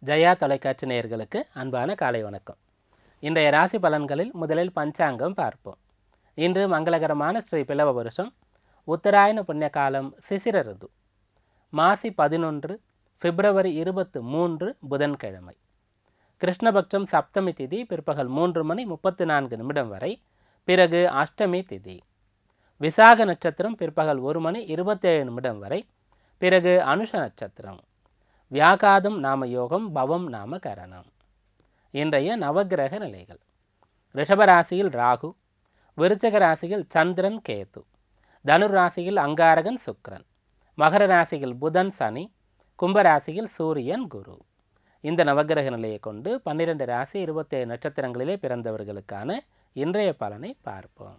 ஜெயா தொலைக்காட்சி நேயர்களுக்கு அன்பான காலை வணக்கம் இன்றைய ராசி பலன்களில் முதலில் பஞ்சாங்கம் பார்ப்போம் இன்று மங்களகரமான ஸ்ரீ பிளவ வருஷம் உத்தராயண புண்ணிய காலம் சிசிர ருது மாசி பதினொன்று பிப்ரவரி இருபத்து மூன்று புதன்கிழமை கிருஷ்ணபக்ஷம் சப்தமி திதி பிற்பகல் மூன்று மணி முப்பத்து நான்கு நிமிடம் வரை பிறகு அஷ்டமி திதி விசாக நட்சத்திரம் பிற்பகல் ஒரு மணி இருபத்தேழு நிமிடம் வரை பிறகு அனுஷ நட்சத்திரம் வியாகாதம் நாம யோகம் பவம் நாம கரணம் இன்றைய நவக்கிரக நிலைகள் ரிஷபராசியில் ராகு விருச்சக ராசியில் சந்திரன் கேது தனுர் ராசியில் அங்காரகன் சுக்கிரன் மகர ராசியில் புதன் சனி கும்பராசியில் சூரியன் குரு இந்த நவக்கிரக நிலையை கொண்டு பன்னிரண்டு ராசி இருபத்தேழு நட்சத்திரங்களிலே பிறந்தவர்களுக்கான இன்றைய பலனை பார்ப்போம்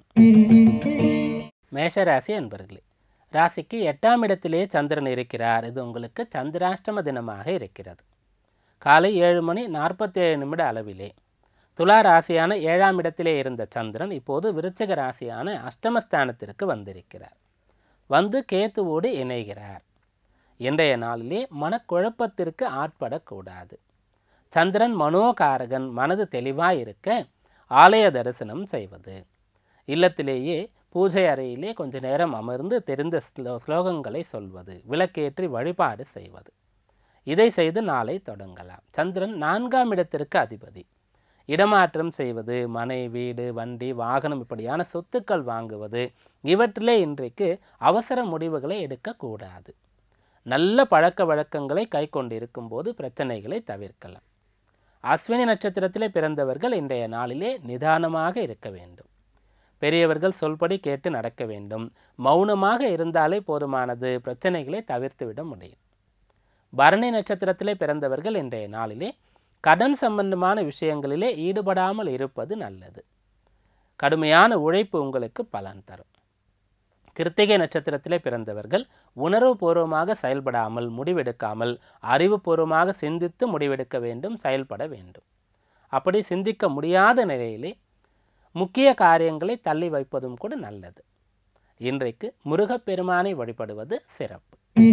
மேஷராசி அன்பர்களே ராசிக்கு எட்டாம் இடத்திலே சந்திரன் இருக்கிறார் இது உங்களுக்கு சந்திராஷ்டம தினமாக இருக்கிறது காலை ஏழு மணி நாற்பத்தேழு நிமிட அளவிலே துலா ராசியான ஏழாம் இடத்திலே இருந்த சந்திரன் இப்போது விருச்சக ராசியான அஷ்டமஸ்தானத்திற்கு வந்திருக்கிறார் வந்து கேத்துவோடு இணைகிறார் இன்றைய நாளிலே மனக்குழப்பத்திற்கு ஆட்படக்கூடாது சந்திரன் மனோகாரகன் மனது தெளிவாக இருக்க ஆலய தரிசனம் செய்வது இல்லத்திலேயே பூஜை அறையிலே கொஞ்ச நேரம் அமர்ந்து தெரிந்த ஸ்லோ ஸ்லோகங்களை சொல்வது விளக்கேற்றி வழிபாடு செய்வது இதை செய்து நாளை தொடங்கலாம் சந்திரன் நான்காம் இடத்திற்கு அதிபதி இடமாற்றம் செய்வது மனை வீடு வண்டி வாகனம் இப்படியான சொத்துக்கள் வாங்குவது இவற்றிலே இன்றைக்கு அவசர முடிவுகளை எடுக்கக்கூடாது நல்ல பழக்க வழக்கங்களை கை கொண்டிருக்கும் போது பிரச்சனைகளை தவிர்க்கலாம் அஸ்வினி நட்சத்திரத்திலே பிறந்தவர்கள் இன்றைய நாளிலே நிதானமாக இருக்க வேண்டும் பெரியவர்கள் சொல்படி கேட்டு நடக்க வேண்டும் மௌனமாக இருந்தாலே போதுமானது பிரச்சனைகளை தவிர்த்துவிட முடியும் பரணி நட்சத்திரத்திலே பிறந்தவர்கள் இன்றைய நாளிலே கடன் சம்பந்தமான விஷயங்களிலே ஈடுபடாமல் இருப்பது நல்லது கடுமையான உழைப்பு உங்களுக்கு பலன் தரும் கிருத்திகை நட்சத்திரத்திலே பிறந்தவர்கள் உணர்வுபூர்வமாக செயல்படாமல் முடிவெடுக்காமல் அறிவுபூர்வமாக சிந்தித்து முடிவெடுக்க வேண்டும் செயல்பட வேண்டும் அப்படி சிந்திக்க முடியாத நிலையிலே முக்கிய காரியங்களை தள்ளி வைப்பதும் கூட நல்லது இன்றைக்கு முருகப்பெருமானை வழிபடுவது சிறப்பு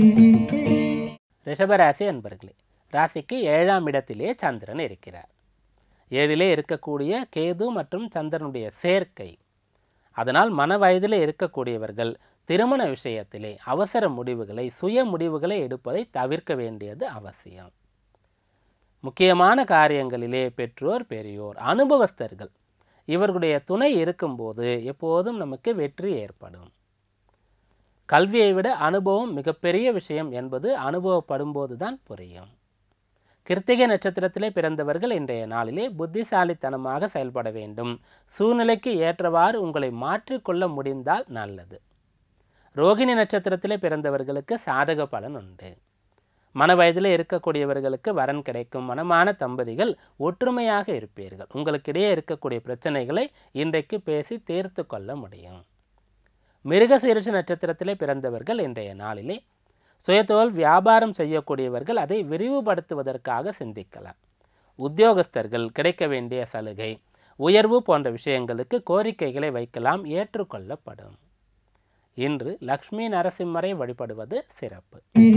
ரிஷபராசி அன்பர்களே ராசிக்கு ஏழாம் இடத்திலே சந்திரன் இருக்கிறார் ஏழிலே இருக்கக்கூடிய கேது மற்றும் சந்திரனுடைய சேர்க்கை அதனால் மன வயதிலே இருக்கக்கூடியவர்கள் திருமண விஷயத்திலே அவசர முடிவுகளை சுய முடிவுகளை எடுப்பதை தவிர்க்க வேண்டியது அவசியம் முக்கியமான காரியங்களிலே பெற்றோர் பெரியோர் அனுபவஸ்தர்கள் இவர்களுடைய துணை இருக்கும்போது எப்போதும் நமக்கு வெற்றி ஏற்படும் கல்வியை விட அனுபவம் மிகப்பெரிய விஷயம் என்பது அனுபவப்படும் போது தான் புரியும் கிருத்திகை நட்சத்திரத்திலே பிறந்தவர்கள் இன்றைய நாளிலே புத்திசாலித்தனமாக செயல்பட வேண்டும் சூழ்நிலைக்கு ஏற்றவாறு உங்களை மாற்றிக்கொள்ள முடிந்தால் நல்லது ரோகிணி நட்சத்திரத்திலே பிறந்தவர்களுக்கு சாதக பலன் உண்டு மன வயதில் இருக்கக்கூடியவர்களுக்கு வரன் கிடைக்கும் மனமான தம்பதிகள் ஒற்றுமையாக இருப்பீர்கள் உங்களுக்கிடையே இருக்கக்கூடிய பிரச்சனைகளை இன்றைக்கு பேசி தீர்த்து கொள்ள முடியும் மிருகசீரிஷ நட்சத்திரத்திலே பிறந்தவர்கள் இன்றைய நாளிலே சுயத்தொழில் வியாபாரம் செய்யக்கூடியவர்கள் அதை விரிவுபடுத்துவதற்காக சிந்திக்கலாம் உத்தியோகஸ்தர்கள் கிடைக்க வேண்டிய சலுகை உயர்வு போன்ற விஷயங்களுக்கு கோரிக்கைகளை வைக்கலாம் ஏற்றுக்கொள்ளப்படும் இன்று லக்ஷ்மி நரசிம்மரை வழிபடுவது சிறப்பு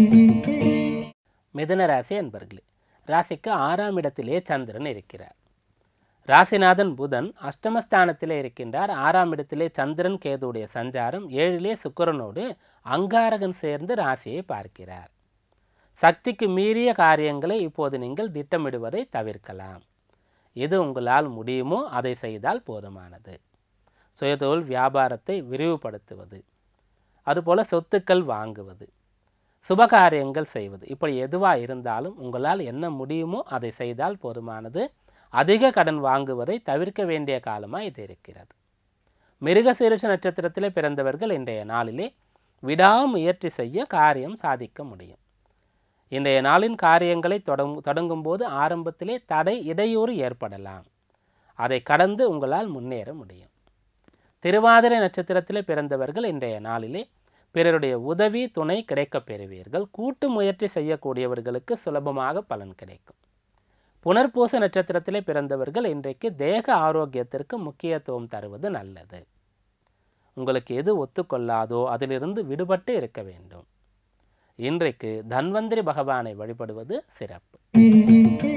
மிதுன ராசி அன்பர்களே ராசிக்கு ஆறாம் இடத்திலே சந்திரன் இருக்கிறார் ராசிநாதன் புதன் அஷ்டமஸ்தானத்திலே இருக்கின்றார் ஆறாம் இடத்திலே சந்திரன் கேதுடைய சஞ்சாரம் ஏழிலே சுக்கரனோடு அங்காரகன் சேர்ந்து ராசியை பார்க்கிறார் சக்திக்கு மீறிய காரியங்களை இப்போது நீங்கள் திட்டமிடுவதை தவிர்க்கலாம் எது உங்களால் முடியுமோ அதை செய்தால் போதுமானது சுயதொழில் வியாபாரத்தை விரிவுபடுத்துவது அதுபோல சொத்துக்கள் வாங்குவது சுபகாரியங்கள் செய்வது இப்படி எதுவாக இருந்தாலும் உங்களால் என்ன முடியுமோ அதை செய்தால் போதுமானது அதிக கடன் வாங்குவதை தவிர்க்க வேண்டிய காலமாக இது இருக்கிறது மிருகசீரிஷ நட்சத்திரத்திலே பிறந்தவர்கள் இன்றைய நாளிலே விடாமுயற்சி செய்ய காரியம் சாதிக்க முடியும் இன்றைய நாளின் காரியங்களை தொடங் தொடங்கும் போது ஆரம்பத்திலே தடை இடையூறு ஏற்படலாம் அதை கடந்து உங்களால் முன்னேற முடியும் திருவாதிரை நட்சத்திரத்திலே பிறந்தவர்கள் இன்றைய நாளிலே பிறருடைய உதவி துணை கிடைக்கப் பெறுவீர்கள் கூட்டு முயற்சி செய்யக்கூடியவர்களுக்கு சுலபமாக பலன் கிடைக்கும் புனர்பூச நட்சத்திரத்திலே பிறந்தவர்கள் இன்றைக்கு தேக ஆரோக்கியத்திற்கு முக்கியத்துவம் தருவது நல்லது உங்களுக்கு எது ஒத்துக்கொள்ளாதோ அதிலிருந்து விடுபட்டு இருக்க வேண்டும் இன்றைக்கு தன்வந்திரி பகவானை வழிபடுவது சிறப்பு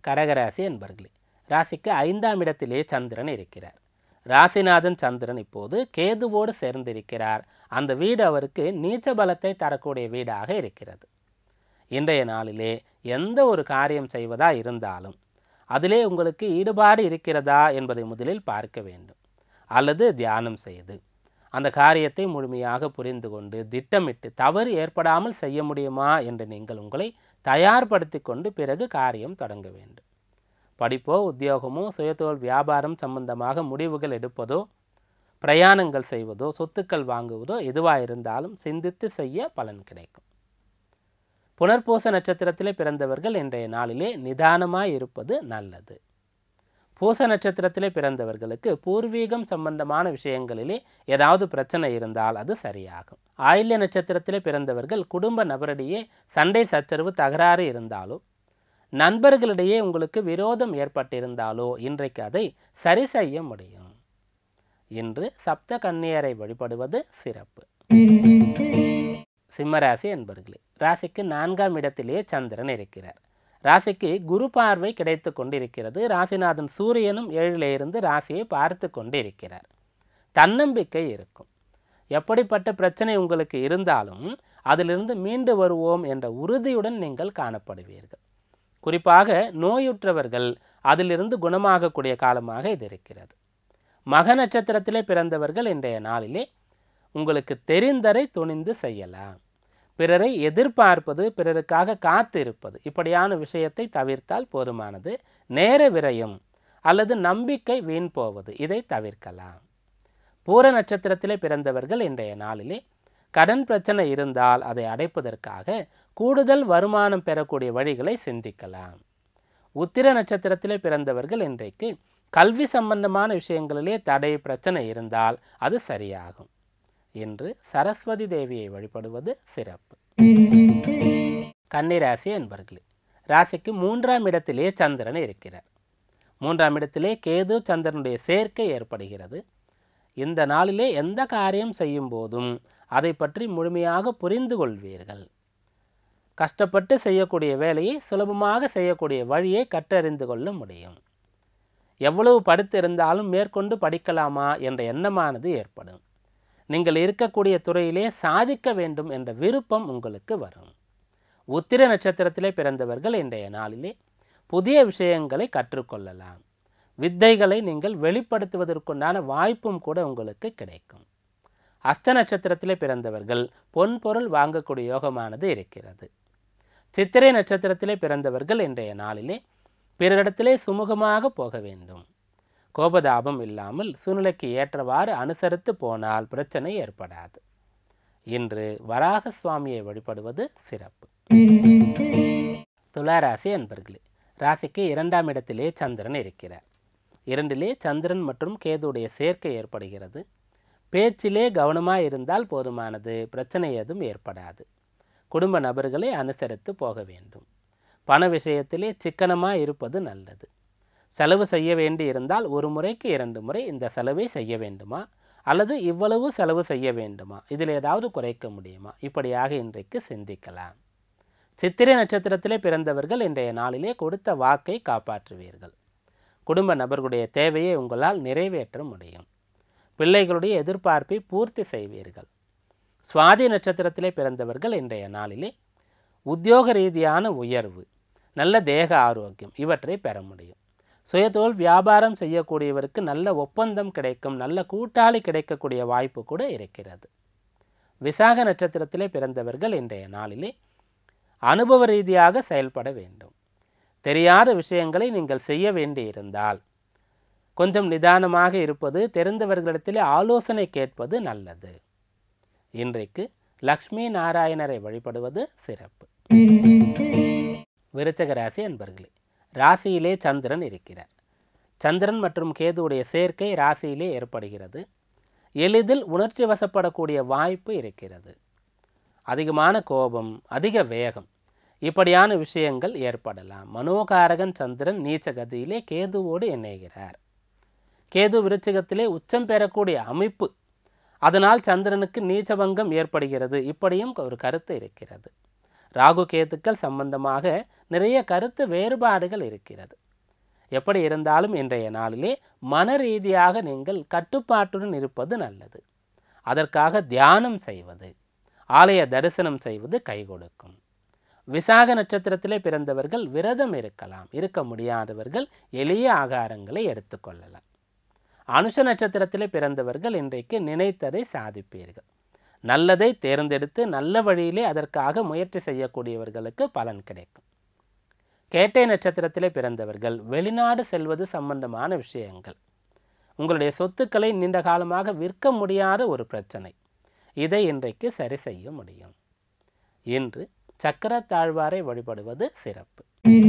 கடகராசி என்பர்களே ராசிக்கு ஐந்தாம் இடத்திலே சந்திரன் இருக்கிறார் ராசிநாதன் சந்திரன் இப்போது கேதுவோடு சேர்ந்திருக்கிறார் அந்த வீடு அவருக்கு நீச்ச பலத்தை தரக்கூடிய வீடாக இருக்கிறது இன்றைய நாளிலே எந்த ஒரு காரியம் செய்வதா இருந்தாலும் அதிலே உங்களுக்கு ஈடுபாடு இருக்கிறதா என்பதை முதலில் பார்க்க வேண்டும் அல்லது தியானம் செய்து அந்த காரியத்தை முழுமையாக புரிந்து கொண்டு திட்டமிட்டு தவறு ஏற்படாமல் செய்ய முடியுமா என்று நீங்கள் உங்களை தயார்படுத்தி கொண்டு பிறகு காரியம் தொடங்க வேண்டும் படிப்போ உத்தியோகமோ சுயதொழில் வியாபாரம் சம்பந்தமாக முடிவுகள் எடுப்பதோ பிரயாணங்கள் செய்வதோ சொத்துக்கள் வாங்குவதோ எதுவாக இருந்தாலும் சிந்தித்து செய்ய பலன் கிடைக்கும் புனர்பூச நட்சத்திரத்திலே பிறந்தவர்கள் இன்றைய நாளிலே நிதானமாய் இருப்பது நல்லது பூச நட்சத்திரத்திலே பிறந்தவர்களுக்கு பூர்வீகம் சம்பந்தமான விஷயங்களிலே ஏதாவது பிரச்சனை இருந்தால் அது சரியாகும் ஆயில்ய நட்சத்திரத்திலே பிறந்தவர்கள் குடும்ப நபரிடையே சண்டை சச்சரவு தகராறு இருந்தாலோ நண்பர்களிடையே உங்களுக்கு விரோதம் ஏற்பட்டிருந்தாலோ இன்றைக்கு அதை சரி செய்ய முடியும் இன்று சப்த கன்னியரை வழிபடுவது சிறப்பு சிம்மராசி என்பர்களே ராசிக்கு நான்காம் இடத்திலே சந்திரன் இருக்கிறார் ராசிக்கு குரு பார்வை கிடைத்து கொண்டிருக்கிறது ராசிநாதன் சூரியனும் ஏழிலே இருந்து ராசியை பார்த்து கொண்டிருக்கிறார் தன்னம்பிக்கை இருக்கும் எப்படிப்பட்ட பிரச்சனை உங்களுக்கு இருந்தாலும் அதிலிருந்து மீண்டு வருவோம் என்ற உறுதியுடன் நீங்கள் காணப்படுவீர்கள் குறிப்பாக நோயுற்றவர்கள் அதிலிருந்து குணமாகக்கூடிய காலமாக இது இருக்கிறது மக நட்சத்திரத்திலே பிறந்தவர்கள் இன்றைய நாளிலே உங்களுக்கு தெரிந்தரை துணிந்து செய்யலாம் பிறரை எதிர்பார்ப்பது பிறருக்காக காத்து இருப்பது இப்படியான விஷயத்தை தவிர்த்தால் போதுமானது நேர விரயம் அல்லது நம்பிக்கை வீண் போவது இதை தவிர்க்கலாம் பூர நட்சத்திரத்திலே பிறந்தவர்கள் இன்றைய நாளிலே கடன் பிரச்சனை இருந்தால் அதை அடைப்பதற்காக கூடுதல் வருமானம் பெறக்கூடிய வழிகளை சிந்திக்கலாம் உத்திர நட்சத்திரத்திலே பிறந்தவர்கள் இன்றைக்கு கல்வி சம்பந்தமான விஷயங்களிலே தடை பிரச்சனை இருந்தால் அது சரியாகும் என்று சரஸ்வதி தேவியை வழிபடுவது சிறப்பு கன்னிராசி என்பர்களே ராசிக்கு மூன்றாம் இடத்திலே சந்திரன் இருக்கிறார் மூன்றாம் இடத்திலே கேது சந்திரனுடைய சேர்க்கை ஏற்படுகிறது இந்த நாளிலே எந்த காரியம் செய்யும் போதும் அதை பற்றி முழுமையாக புரிந்து கொள்வீர்கள் கஷ்டப்பட்டு செய்யக்கூடிய வேலையை சுலபமாக செய்யக்கூடிய வழியை கற்றறிந்து கொள்ள முடியும் எவ்வளவு படித்திருந்தாலும் மேற்கொண்டு படிக்கலாமா என்ற எண்ணமானது ஏற்படும் நீங்கள் இருக்கக்கூடிய துறையிலே சாதிக்க வேண்டும் என்ற விருப்பம் உங்களுக்கு வரும் உத்திர நட்சத்திரத்திலே பிறந்தவர்கள் இன்றைய நாளிலே புதிய விஷயங்களை கற்றுக்கொள்ளலாம் வித்தைகளை நீங்கள் வெளிப்படுத்துவதற்குண்டான வாய்ப்பும் கூட உங்களுக்கு கிடைக்கும் அஸ்த நட்சத்திரத்திலே பிறந்தவர்கள் பொன் பொருள் வாங்கக்கூடிய யோகமானது இருக்கிறது சித்திரை நட்சத்திரத்திலே பிறந்தவர்கள் இன்றைய நாளிலே பிறரிடத்திலே சுமூகமாக போக வேண்டும் கோபதாபம் இல்லாமல் சூழ்நிலைக்கு ஏற்றவாறு அனுசரித்து போனால் பிரச்சனை ஏற்படாது இன்று வராக சுவாமியை வழிபடுவது சிறப்பு துளாராசி அன்பர்களே ராசிக்கு இரண்டாம் இடத்திலே சந்திரன் இருக்கிறார் இரண்டிலே சந்திரன் மற்றும் கேதுடைய சேர்க்கை ஏற்படுகிறது பேச்சிலே கவனமாக இருந்தால் போதுமானது பிரச்சனை எதுவும் ஏற்படாது குடும்ப நபர்களை அனுசரித்து போக வேண்டும் பண விஷயத்திலே சிக்கனமாக இருப்பது நல்லது செலவு செய்ய வேண்டி இருந்தால் ஒரு முறைக்கு இரண்டு முறை இந்த செலவை செய்ய வேண்டுமா அல்லது இவ்வளவு செலவு செய்ய வேண்டுமா இதில் ஏதாவது குறைக்க முடியுமா இப்படியாக இன்றைக்கு சிந்திக்கலாம் சித்திரை நட்சத்திரத்திலே பிறந்தவர்கள் இன்றைய நாளிலே கொடுத்த வாக்கை காப்பாற்றுவீர்கள் குடும்ப நபர்களுடைய தேவையை உங்களால் நிறைவேற்ற முடியும் பிள்ளைகளுடைய எதிர்பார்ப்பை பூர்த்தி செய்வீர்கள் சுவாதி நட்சத்திரத்திலே பிறந்தவர்கள் இன்றைய நாளிலே உத்தியோக ரீதியான உயர்வு நல்ல தேக ஆரோக்கியம் இவற்றை பெற முடியும் சுயதொழில் வியாபாரம் செய்யக்கூடியவருக்கு நல்ல ஒப்பந்தம் கிடைக்கும் நல்ல கூட்டாளி கிடைக்கக்கூடிய வாய்ப்பு கூட இருக்கிறது விசாக நட்சத்திரத்திலே பிறந்தவர்கள் இன்றைய நாளிலே அனுபவ ரீதியாக செயல்பட வேண்டும் தெரியாத விஷயங்களை நீங்கள் செய்ய வேண்டியிருந்தால் கொஞ்சம் நிதானமாக இருப்பது தெரிந்தவர்களிடத்திலே ஆலோசனை கேட்பது நல்லது இன்றைக்கு லக்ஷ்மி நாராயணரை வழிபடுவது சிறப்பு விருச்சக ராசி அன்பர்களே ராசியிலே சந்திரன் இருக்கிறார் சந்திரன் மற்றும் கேதுவுடைய சேர்க்கை ராசியிலே ஏற்படுகிறது எளிதில் உணர்ச்சி வசப்படக்கூடிய வாய்ப்பு இருக்கிறது அதிகமான கோபம் அதிக வேகம் இப்படியான விஷயங்கள் ஏற்படலாம் மனோகாரகன் சந்திரன் நீச்சகதியிலே கேதுவோடு இணைகிறார் கேது விருச்சிகத்திலே உச்சம் பெறக்கூடிய அமைப்பு அதனால் சந்திரனுக்கு நீச்சபங்கம் ஏற்படுகிறது இப்படியும் ஒரு கருத்து இருக்கிறது ராகு கேத்துக்கள் சம்பந்தமாக நிறைய கருத்து வேறுபாடுகள் இருக்கிறது எப்படி இருந்தாலும் இன்றைய நாளிலே மன ரீதியாக நீங்கள் கட்டுப்பாட்டுடன் இருப்பது நல்லது அதற்காக தியானம் செய்வது ஆலய தரிசனம் செய்வது கை கொடுக்கும் விசாக நட்சத்திரத்திலே பிறந்தவர்கள் விரதம் இருக்கலாம் இருக்க முடியாதவர்கள் எளிய ஆகாரங்களை எடுத்துக்கொள்ளலாம் அனுஷ நட்சத்திரத்திலே பிறந்தவர்கள் இன்றைக்கு நினைத்ததை சாதிப்பீர்கள் நல்லதை தேர்ந்தெடுத்து நல்ல வழியிலே அதற்காக முயற்சி செய்யக்கூடியவர்களுக்கு பலன் கிடைக்கும் கேட்டை நட்சத்திரத்திலே பிறந்தவர்கள் வெளிநாடு செல்வது சம்பந்தமான விஷயங்கள் உங்களுடைய சொத்துக்களை நீண்ட காலமாக விற்க முடியாத ஒரு பிரச்சனை இதை இன்றைக்கு சரி செய்ய முடியும் இன்று சக்கர தாழ்வாரை வழிபடுவது சிறப்பு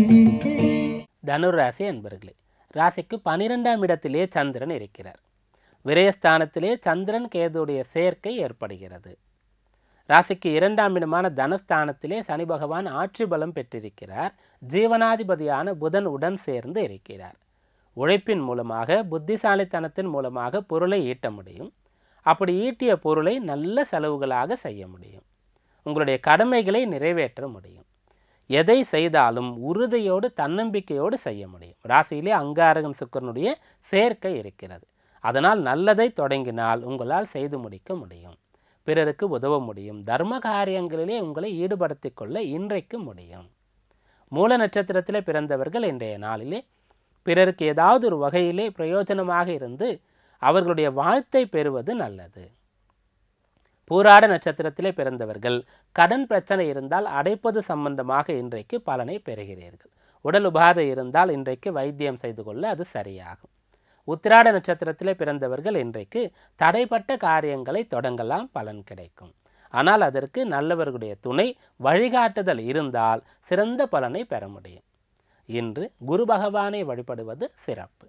தனுர் ராசி என்பர்களே ராசிக்கு பனிரெண்டாம் இடத்திலே சந்திரன் இருக்கிறார் விரயஸ்தானத்திலே சந்திரன் கேதுடைய சேர்க்கை ஏற்படுகிறது ராசிக்கு இரண்டாம் இடமான தனஸ்தானத்திலே சனி பகவான் ஆட்சி பலம் பெற்றிருக்கிறார் ஜீவனாதிபதியான புதன் உடன் சேர்ந்து இருக்கிறார் உழைப்பின் மூலமாக புத்திசாலித்தனத்தின் மூலமாக பொருளை ஈட்ட முடியும் அப்படி ஈட்டிய பொருளை நல்ல செலவுகளாக செய்ய முடியும் உங்களுடைய கடமைகளை நிறைவேற்ற முடியும் எதை செய்தாலும் உறுதியோடு தன்னம்பிக்கையோடு செய்ய முடியும் ராசியிலே அங்காரகன் சுக்கரனுடைய சேர்க்கை இருக்கிறது அதனால் நல்லதை தொடங்கினால் உங்களால் செய்து முடிக்க முடியும் பிறருக்கு உதவ முடியும் தர்ம காரியங்களிலே உங்களை ஈடுபடுத்திக் கொள்ள இன்றைக்கு முடியும் மூல நட்சத்திரத்திலே பிறந்தவர்கள் இன்றைய நாளிலே பிறருக்கு ஏதாவது ஒரு வகையிலே பிரயோஜனமாக இருந்து அவர்களுடைய வாழ்த்தை பெறுவது நல்லது பூராட நட்சத்திரத்திலே பிறந்தவர்கள் கடன் பிரச்சனை இருந்தால் அடைப்பது சம்பந்தமாக இன்றைக்கு பலனை பெறுகிறீர்கள் உடல் உபாதை இருந்தால் இன்றைக்கு வைத்தியம் செய்து கொள்ள அது சரியாகும் உத்திராட நட்சத்திரத்திலே பிறந்தவர்கள் இன்றைக்கு தடைப்பட்ட காரியங்களை தொடங்கலாம் பலன் கிடைக்கும் ஆனால் அதற்கு நல்லவர்களுடைய துணை வழிகாட்டுதல் இருந்தால் சிறந்த பலனை பெற முடியும் இன்று குரு பகவானை வழிபடுவது சிறப்பு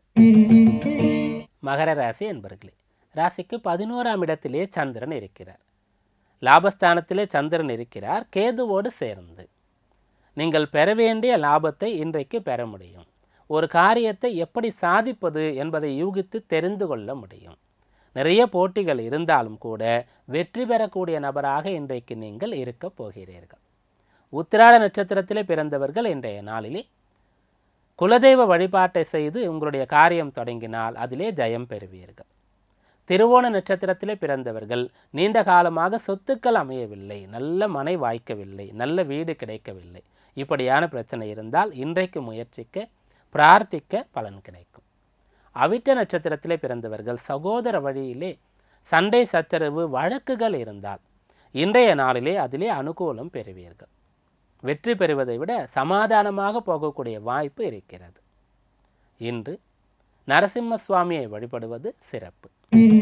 மகர ராசி என்பர்களே ராசிக்கு பதினோராம் இடத்திலே சந்திரன் இருக்கிறார் லாபஸ்தானத்திலே சந்திரன் இருக்கிறார் கேதுவோடு சேர்ந்து நீங்கள் பெற வேண்டிய லாபத்தை இன்றைக்கு பெற முடியும் ஒரு காரியத்தை எப்படி சாதிப்பது என்பதை யூகித்து தெரிந்து கொள்ள முடியும் நிறைய போட்டிகள் இருந்தாலும் கூட வெற்றி பெறக்கூடிய நபராக இன்றைக்கு நீங்கள் இருக்கப் போகிறீர்கள் உத்திராட நட்சத்திரத்திலே பிறந்தவர்கள் இன்றைய நாளிலே குலதெய்வ வழிபாட்டை செய்து உங்களுடைய காரியம் தொடங்கினால் அதிலே ஜெயம் பெறுவீர்கள் திருவோண நட்சத்திரத்திலே பிறந்தவர்கள் நீண்ட காலமாக சொத்துக்கள் அமையவில்லை நல்ல மனை வாய்க்கவில்லை நல்ல வீடு கிடைக்கவில்லை இப்படியான பிரச்சனை இருந்தால் இன்றைக்கு முயற்சிக்க பிரார்த்திக்க பலன் கிடைக்கும் அவிட்ட நட்சத்திரத்திலே பிறந்தவர்கள் சகோதர வழியிலே சண்டை சச்சரவு வழக்குகள் இருந்தால் இன்றைய நாளிலே அதிலே அனுகூலம் பெறுவீர்கள் வெற்றி பெறுவதை விட சமாதானமாக போகக்கூடிய வாய்ப்பு இருக்கிறது இன்று நரசிம்ம சுவாமியை வழிபடுவது சிறப்பு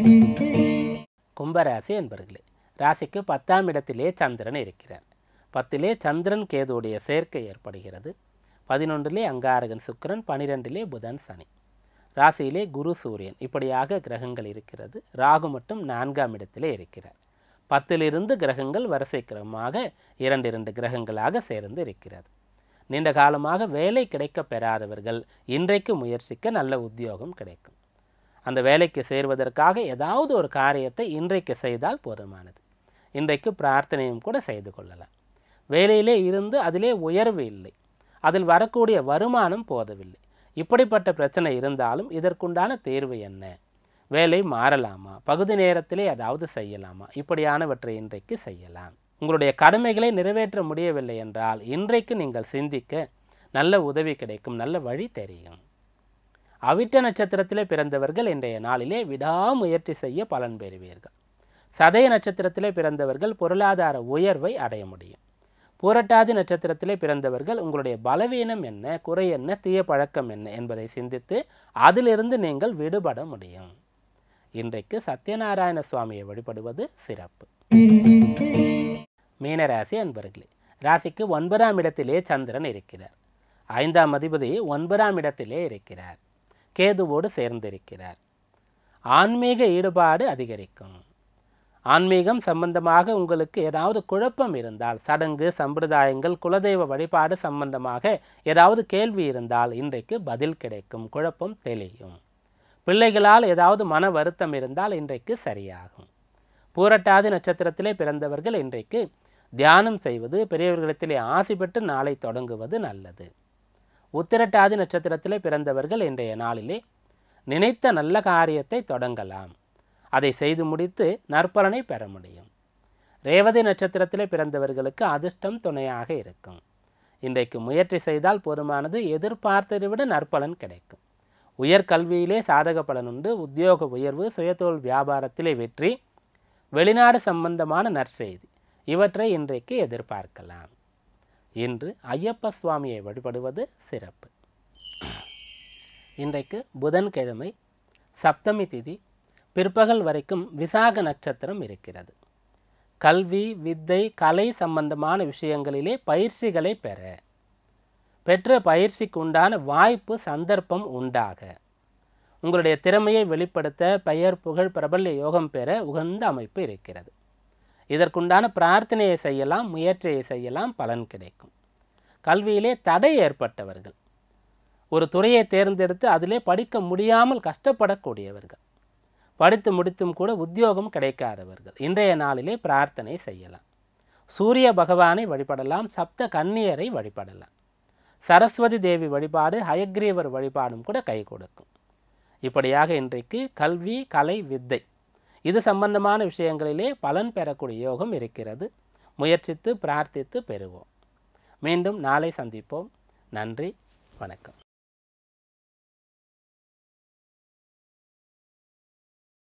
கும்பராசி என்பர்களே ராசிக்கு பத்தாம் இடத்திலே சந்திரன் இருக்கிறார் பத்திலே சந்திரன் கேதுவுடைய சேர்க்கை ஏற்படுகிறது பதினொன்றிலே அங்காரகன் சுக்கிரன் பனிரெண்டிலே புதன் சனி ராசியிலே குரு சூரியன் இப்படியாக கிரகங்கள் இருக்கிறது ராகு மட்டும் நான்காம் இடத்திலே இருக்கிறார் பத்திலிருந்து கிரகங்கள் வரிசை கிரமமாக இரண்டு இரண்டு கிரகங்களாக சேர்ந்து இருக்கிறது நீண்ட காலமாக வேலை கிடைக்க பெறாதவர்கள் இன்றைக்கு முயற்சிக்க நல்ல உத்தியோகம் கிடைக்கும் அந்த வேலைக்கு சேர்வதற்காக ஏதாவது ஒரு காரியத்தை இன்றைக்கு செய்தால் போதுமானது இன்றைக்கு பிரார்த்தனையும் கூட செய்து கொள்ளலாம் வேலையிலே இருந்து அதிலே உயர்வு இல்லை அதில் வரக்கூடிய வருமானம் போதவில்லை இப்படிப்பட்ட பிரச்சனை இருந்தாலும் இதற்குண்டான தேர்வு என்ன வேலை மாறலாமா பகுதி நேரத்திலே அதாவது செய்யலாமா இப்படியானவற்றை இன்றைக்கு செய்யலாம் உங்களுடைய கடமைகளை நிறைவேற்ற முடியவில்லை என்றால் இன்றைக்கு நீங்கள் சிந்திக்க நல்ல உதவி கிடைக்கும் நல்ல வழி தெரியும் அவிட்ட நட்சத்திரத்திலே பிறந்தவர்கள் இன்றைய நாளிலே விடாமுயற்சி செய்ய பலன் பெறுவீர்கள் சதய நட்சத்திரத்திலே பிறந்தவர்கள் பொருளாதார உயர்வை அடைய முடியும் பூரட்டாதி நட்சத்திரத்திலே பிறந்தவர்கள் உங்களுடைய பலவீனம் என்ன குறை என்ன தீய பழக்கம் என்ன என்பதை சிந்தித்து அதிலிருந்து நீங்கள் விடுபட முடியும் இன்றைக்கு சத்யநாராயண சுவாமியை வழிபடுவது சிறப்பு மீனராசி அன்பர்களே ராசிக்கு ஒன்பதாம் இடத்திலே சந்திரன் இருக்கிறார் ஐந்தாம் அதிபதி ஒன்பதாம் இடத்திலே இருக்கிறார் கேதுவோடு சேர்ந்திருக்கிறார் ஆன்மீக ஈடுபாடு அதிகரிக்கும் ஆன்மீகம் சம்பந்தமாக உங்களுக்கு ஏதாவது குழப்பம் இருந்தால் சடங்கு சம்பிரதாயங்கள் குலதெய்வ வழிபாடு சம்பந்தமாக ஏதாவது கேள்வி இருந்தால் இன்றைக்கு பதில் கிடைக்கும் குழப்பம் தெளியும் பிள்ளைகளால் ஏதாவது மன வருத்தம் இருந்தால் இன்றைக்கு சரியாகும் பூரட்டாதி நட்சத்திரத்திலே பிறந்தவர்கள் இன்றைக்கு தியானம் செய்வது பெரியவர்களிடத்திலே ஆசி பெற்று நாளை தொடங்குவது நல்லது உத்திரட்டாதி நட்சத்திரத்திலே பிறந்தவர்கள் இன்றைய நாளிலே நினைத்த நல்ல காரியத்தை தொடங்கலாம் அதை செய்து முடித்து நற்பலனை பெற முடியும் ரேவதி நட்சத்திரத்திலே பிறந்தவர்களுக்கு அதிர்ஷ்டம் துணையாக இருக்கும் இன்றைக்கு முயற்சி செய்தால் போதுமானது எதிர்பார்த்ததை விட நற்பலன் கிடைக்கும் உயர்கல்வியிலே சாதக பலன் உண்டு உத்தியோக உயர்வு சுயதொழில் வியாபாரத்திலே வெற்றி வெளிநாடு சம்பந்தமான நற்செய்தி இவற்றை இன்றைக்கு எதிர்பார்க்கலாம் இன்று ஐயப்ப சுவாமியை வழிபடுவது சிறப்பு இன்றைக்கு புதன்கிழமை சப்தமி திதி பிற்பகல் வரைக்கும் விசாக நட்சத்திரம் இருக்கிறது கல்வி வித்தை கலை சம்பந்தமான விஷயங்களிலே பயிற்சிகளை பெற பெற்ற பயிற்சிக்கு உண்டான வாய்ப்பு சந்தர்ப்பம் உண்டாக உங்களுடைய திறமையை வெளிப்படுத்த பெயர் புகழ் பிரபல்ய யோகம் பெற உகந்த அமைப்பு இருக்கிறது இதற்குண்டான பிரார்த்தனையை செய்யலாம் முயற்சியை செய்யலாம் பலன் கிடைக்கும் கல்வியிலே தடை ஏற்பட்டவர்கள் ஒரு துறையை தேர்ந்தெடுத்து அதிலே படிக்க முடியாமல் கஷ்டப்படக்கூடியவர்கள் படித்து முடித்தும் கூட உத்தியோகம் கிடைக்காதவர்கள் இன்றைய நாளிலே பிரார்த்தனை செய்யலாம் சூரிய பகவானை வழிபடலாம் சப்த கன்னியரை வழிபடலாம் சரஸ்வதி தேவி வழிபாடு ஹயக்ரீவர் வழிபாடும் கூட கை கொடுக்கும் இப்படியாக இன்றைக்கு கல்வி கலை வித்தை இது சம்பந்தமான விஷயங்களிலே பலன் பெறக்கூடிய யோகம் இருக்கிறது முயற்சித்து பிரார்த்தித்து பெறுவோம் மீண்டும் நாளை சந்திப்போம் நன்றி வணக்கம்